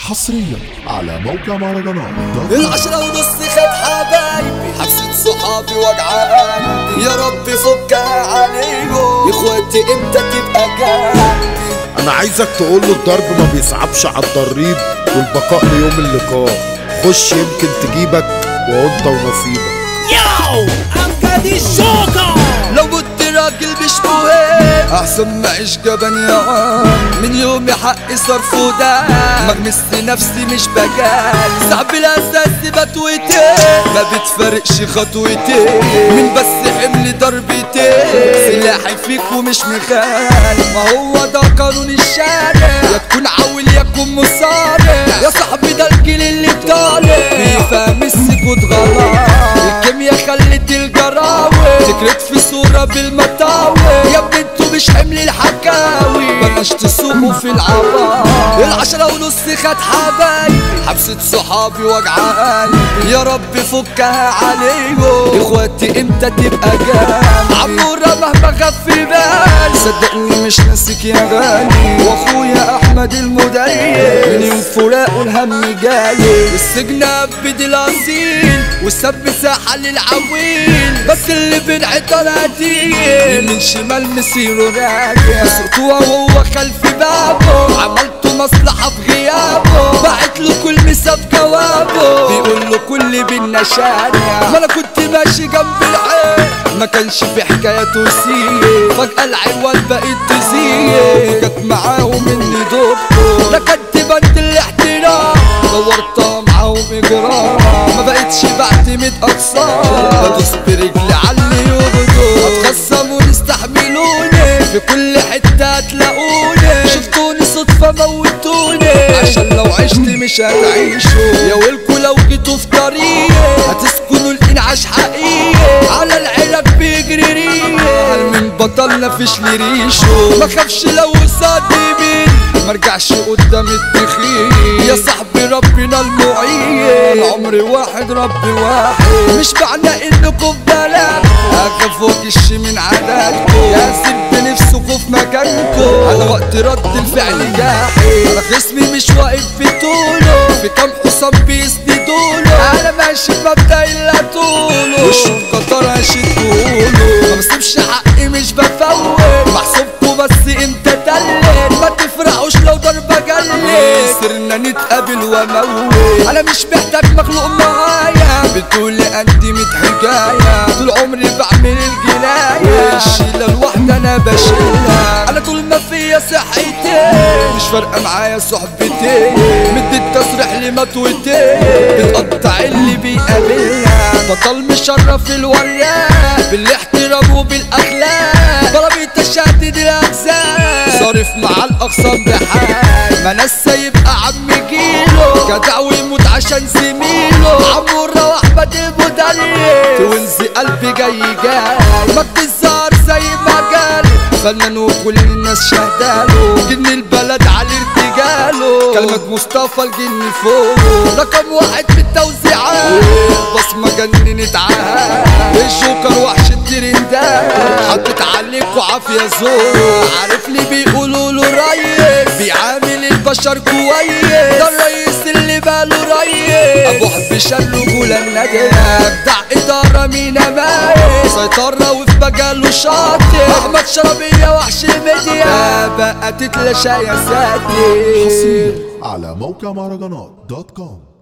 حصريا على موقع مهرجانات دوت كوم. العشرة ونص خد حبايبي حبسة صحابي وجع قلبي يا رب فكها عليهم اخواتي امتى تبقى جنبي انا عايزك تقول له الضرب ما بيصعبش على الضريب والبقاء ليوم اللقاء خش يمكن تجيبك وانت ونصيبك Yo, I'm Caddy Joker. لو كنت راجل مش مهم احسن ما اعيش جبان يا عم من يومي حقي صرف وده مغمس نفسي مش بجال صعب الاساس بتويتين ما بتفرقش خطوتين من بس حمل ضربتين سلاحي فيك ومش مخال ما هو ده قانون الشارع يا تكون عاول يا تكون مصارع يا صاحبي ده الجيل اللي طالع بيفهم السكوت غلط الكيميا خلت الجراوي تكرت في صورة بالمطاوي يا ابني انتوا مش حمل الحكاوي بلاش تسوقوا في العوام العشرة ونص خد حبايبي حبسة صحابي وجع قلبي يا رب فكها عليهم اخواتي امتى تبقى جنبي عمورة مهما خف بالي صدقني مش ناسيك يا غالي واخويا احمد المدير من يوم فراقه الهم جاي السجن ابد الاصيل والسب ساحة للعويل بس اللي بنعد قتيل من شمال مسيره راجع صرته وهو خلف بابه عملته مصلحة في غيابه بعت له كل مساب جوابه بيقول له كل بينا شارع ما انا كنت ماشي جنب العين ما كانش في حكايته سيه فجأة العوال بقت تزيه جت معاهم اني دكتور لا كنت بنت الاحترام دورتها معاهم اجرام ما بقتش بعتمد اقسام بدوس برجلي على اللي يغدر هتخصموا يستحملوني في كل حتة هتلاقوني شفتوني صدفة موتوني عشان لو عشت مش هتعيشوا يا ويلكوا لو جيتوا في طريقي هتسكنوا الانعاش حقيقي على العراق بيجري ريق هل من بطلنا فيش لي ريشه ما خافش لو قصادي مين مرجعش قدام التخين يا صاحبي ربنا المعين عمري واحد ربي واحد مش معنى انكم بلد اخاف واجش من عددكم يا سب نفسكم في مكانكم على وقت رد الفعل جاحي انا خصمي مش واقف في طوله في كام حصان بيسندوله انا ماشي بمبدا الا طوله وشه قطر هشدهوله ما بسيبش حقي مش بفوت بحسبكوا بس امتى تلت ما تفرحوش لو ضربة جلت صرنا نتقابل واموت انا مش محتاج مخلوق معايا بتقولي قدي ميت حكاية طول عمري بعمل الجناية الشيلة الواحدة انا بشيلها انا طول ما فيا صحتي مش فارقة معايا صحبتي مدي التصريح لمطوتي بتقطع اللي بيقابلها بطل مشرف الوراق بالاحترام وبالاخلاق ضربي تشدد الاجزاء صارف مع الاخصام بحال ما نسى يبقى عم جيله جدع ويموت عشان زميله عمورة واحمد المدرب توينزي قلبي جاي جاي مجد الزهر زي ما قال فنان وكل الناس شهداله جن البلد على ارتجاله كلمة مصطفى الجن فوق رقم واحد في التوزيعات بصمة جننت عاد الجوكر وحش الترندات حطت عليكوا عافية زور عارف لي بيقولوا له ريس بيعامل البشر كويس ده الرئيس اللي باله ريس ابو حب شال رجولة النجم ابدع ادارة مينا مايس سيطرة وفي مجاله شاطر احمد شربية وحش الميديا بقى تتلاشى يا ساتر على موقع مهرجانات دوت كوم